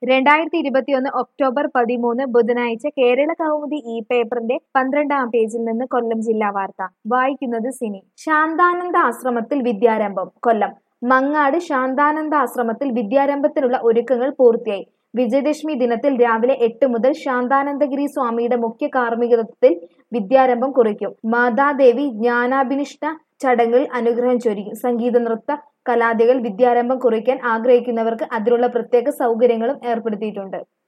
രണ്ടായിരത്തി ഇരുപത്തിയൊന്ന് ഒക്ടോബർ പതിമൂന്ന് ബുധനാഴ്ച കേരള കൗമുദി ഈ പേപ്പറിന്റെ പന്ത്രണ്ടാം പേജിൽ നിന്ന് കൊല്ലം ജില്ലാ വാർത്ത വായിക്കുന്നത് സിനി ശാന്താനന്ദ ആശ്രമത്തിൽ വിദ്യാരംഭം കൊല്ലം മങ്ങാട് ശാന്താനന്ദ ആശ്രമത്തിൽ വിദ്യാരംഭത്തിനുള്ള ഒരുക്കങ്ങൾ പൂർത്തിയായി വിജയദശമി ദിനത്തിൽ രാവിലെ എട്ട് മുതൽ ശാന്താനന്ദഗിരി സ്വാമിയുടെ മുഖ്യ കാർമ്മികത്വത്തിൽ വിദ്യാരംഭം കുറിക്കും മാതാദേവി ജ്ഞാനാഭിനിഷ്ഠ ചടങ്ങിൽ അനുഗ്രഹം ചൊരിയും സംഗീത നൃത്ത കലാദികൾ വിദ്യാരംഭം കുറിക്കാൻ ആഗ്രഹിക്കുന്നവർക്ക് അതിനുള്ള പ്രത്യേക സൗകര്യങ്ങളും ഏർപ്പെടുത്തിയിട്ടുണ്ട്